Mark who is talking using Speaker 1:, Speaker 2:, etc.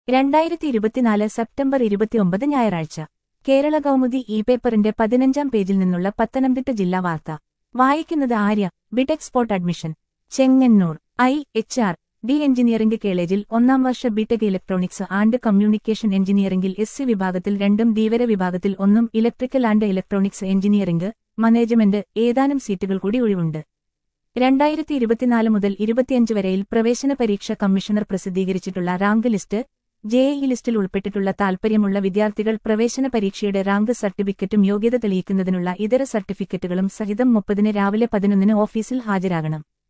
Speaker 1: രണ്ടായിരത്തി ഇരുപത്തിനാല് സെപ്റ്റംബർ ഇരുപത്തിയൊമ്പത് ഞായറാഴ്ച കേരള കൗമുദി ഇ പേപ്പറിന്റെ പതിനഞ്ചാം പേജിൽ നിന്നുള്ള പത്തനംതിട്ട ജില്ലാ വാർത്ത വായിക്കുന്നത് ആര്യ ബിഡ് എക്സ്പോർട്ട് admission Chengannur I H R D engineering കോളേജിൽ ഒന്നാം വർഷ ബിടെക് ഇലക്ട്രോണിക്സ് ആൻഡ് കമ്മ്യൂണിക്കേഷൻ എഞ്ചിനീയറിംഗിൽ എസ് സി വിഭാഗത്തിൽ രണ്ടും ധീവര വിഭാഗത്തിൽ ഒന്നും electrical and electronics engineering management ഏതാനും സീറ്റുകൾ കൂടി ഒഴിവുണ്ട് രണ്ടായിരത്തി ഇരുപത്തിനാല് മുതൽ ഇരുപത്തിയഞ്ച് വരെയിൽ പ്രവേശന പരീക്ഷ കമ്മീഷണർ പ്രസിദ്ധീകരിച്ചിട്ടുള്ള റാങ്ക് ലിസ്റ്റ് ജെഇ ലിസ്റ്റിൽ ഉൾപ്പെട്ടിട്ടുള്ള താൽപര്യമുള്ള വിദ്യാർത്ഥികൾ പ്രവേശന പരീക്ഷയുടെ റാങ്ക് സർട്ടിഫിക്കറ്റും യോഗ്യത തെളിയിക്കുന്നതിനുള്ള ഇതര സർട്ടിഫിക്കറ്റുകളും സഹിതം മുപ്പതിന് രാവിലെ പതിനൊന്നിന് ഓഫീസിൽ ഹാജരാകണം